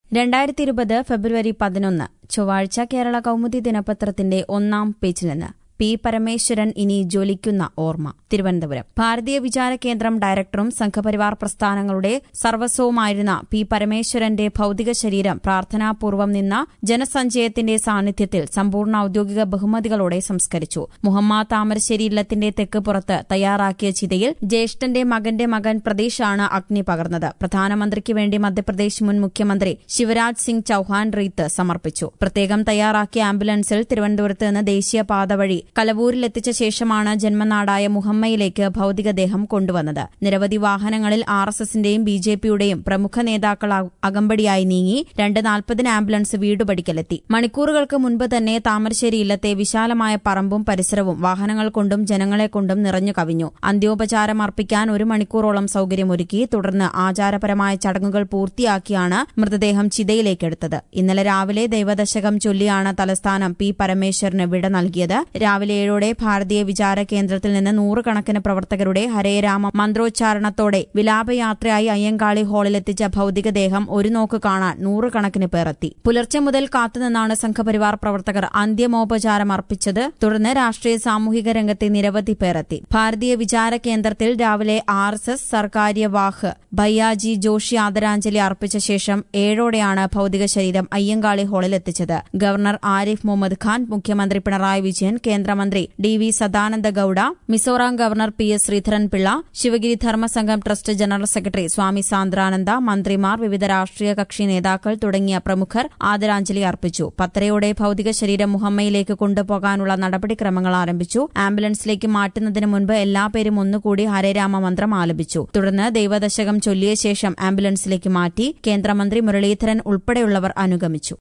രണ്ടായിരത്തി ഇരുപത് ഫെബ്രുവരി പതിനൊന്ന് ചൊവ്വാഴ്ച കേരള കൗമുദി ദിനപത്രത്തിന്റെ ഒന്നാം പേജിൽ നിന്ന് പി പരമേശ്വരൻ ഇനി ജ്വലിക്കുന്ന ഓർമ്മ തിരുവനന്തപുരം ഭാരതീയ വിചാര കേന്ദ്രം ഡയറക്ടറും സംഘപരിവാർ പ്രസ്ഥാനങ്ങളുടെ സർവസ്വവുമായിരുന്ന പി പരമേശ്വരന്റെ ഭൌതിക ശരീരം പ്രാർത്ഥനാപൂർവം നിന്ന ജനസഞ്ചയത്തിന്റെ സാന്നിധ്യത്തിൽ സമ്പൂർണ്ണ ഔദ്യോഗിക ബഹുമതികളോടെ സംസ്കരിച്ചു മുഹമ്മദ് താമരശ്ശേരി ഇല്ലത്തിന്റെ തെക്ക് പുറത്ത് തയ്യാറാക്കിയ ചിതയിൽ ജ്യേഷ്ഠന്റെ മകന്റെ മകൻ പ്രതീഷാണ് അഗ്നി പകർന്നത് പ്രധാനമന്ത്രിക്ക് വേണ്ടി മധ്യപ്രദേശ് മുൻ മുഖ്യമന്ത്രി ശിവരാജ് സിംഗ് ചൌഹാൻ റീത്ത് സമർപ്പിച്ചു പ്രത്യേകം തയ്യാറാക്കിയ ആംബുലൻസിൽ തിരുവനന്തപുരത്ത് നിന്ന് ദേശീയപാത വഴി കലവൂരിലെത്തിച്ച ശേഷമാണ് ജന്മനാടായ മുഹമ്മയിലേക്ക് ഭൌതികദേഹം കൊണ്ടുവന്നത് നിരവധി വാഹനങ്ങളിൽ ആർ എസ് എസിന്റെയും ബി ജെ പിയുടെയും പ്രമുഖ നേതാക്കൾ അ- അകമ്പടിയായി നീങ്ങി രണ്ട് നാൽപ്പതിന് ആംബുലൻസ് വീടുപടിക്കലെത്തി മണിക്കൂറുകൾക്ക് മുൻപ് തന്നെ താമരശ്ശേരി ഇല്ലത്തെ വിശാലമായ പറമ്പും പരിസരവും വാഹനങ്ങൾ കൊണ്ടും ജനങ്ങളെ കൊണ്ടും നിറഞ്ഞു കവിഞ്ഞു അന്ത്യോപചാരം അർപ്പിക്കാൻ ഒരു മണിക്കൂറോളം സൌകര്യമൊരുക്കി തുടർന്ന് ആചാരപരമായ ചടങ്ങുകൾ പൂർത്തിയാക്കിയാണ് മൃതദേഹം ചിതയിലേക്കെടുത്തത് ഇന്നലെ രാവിലെ ദൈവദശകം ചൊല്ലിയാണ് തലസ്ഥാനം പി പരമേശ്വരന് വിട നൽകിയത് രാവിലെ ഏഴോടെ ഭാരതീയ വിചാര കേന്ദ്രത്തിൽ നിന്ന് നൂറുകണക്കിന് പ്രവർത്തകരുടെ ഹരേ രാമ മന്ത്രോച്ചാരണത്തോടെ വിലാപയാത്രയായി അയ്യങ്കാളി ഹാളിലെത്തിച്ച ഭൌതികദേഹം ഒരു നോക്ക് കാണാൻ നൂറുകണക്കിന് പേർ എത്തി പുലർച്ചെ മുതൽ കാത്തുനിന്നാണ് സംഘപരിവാർ പ്രവർത്തകർ അന്ത്യമോപചാരം അർപ്പിച്ചത് തുടർന്ന് രാഷ്ട്രീയ സാമൂഹിക രംഗത്തെ നിരവധി പേർ എത്തി ഭാരതീയ വിചാര കേന്ദ്രത്തിൽ രാവിലെ ആർ എസ് എസ് സർക്കാര്യവാഹ് ഭയ്യാജി ജോഷി ആദരാഞ്ജലി അർപ്പിച്ച ശേഷം ഏഴോടെയാണ് ഭൌതിക ശരീരം അയ്യങ്കാളി ഹാളിൽ എത്തിച്ചത് ഗവർണർ ആരിഫ് മുഹമ്മദ് ഖാൻ മുഖ്യമന്ത്രി പിണറായി വിജയൻ കേന്ദ്രമന്ത്രി D V Sadananda Gowda Mizoram governor P S Sreedharan Pillai Sivagiri Dharmasangham trust general secretary സ്വാമി സാന്ദ്രാനന്ദ മന്ത്രിമാർ വിവിധ രാഷ്ട്രീയ കക്ഷി നേതാക്കൾ തുടങ്ങിയ പ്രമുഖർ ആദരാഞ്ജലി അർപ്പിച്ചു പത്തരയോടെ ഭൌതിക ശരീരം മുഹമ്മയിലേക്ക് കൊണ്ടുപോകാനുള്ള നടപടിക്രമങ്ങൾ ആരംഭിച്ചു ആംബുലൻസിലേക്ക് മാറ്റുന്നതിന് മുൻപ് എല്ലാപേരും ഒന്നുകൂടി ഹരേരാമ മന്ത്രം ആലപിച്ചു തുടർന്ന് ദൈവദശകം ചൊല്ലിയ ശേഷം ആംബുലൻസിലേക്ക് മാറ്റി കേന്ദ്രമന്ത്രി മുരളീധരൻ ഉൾപ്പെടെയുള്ളവർ അനുഗമിച്ചു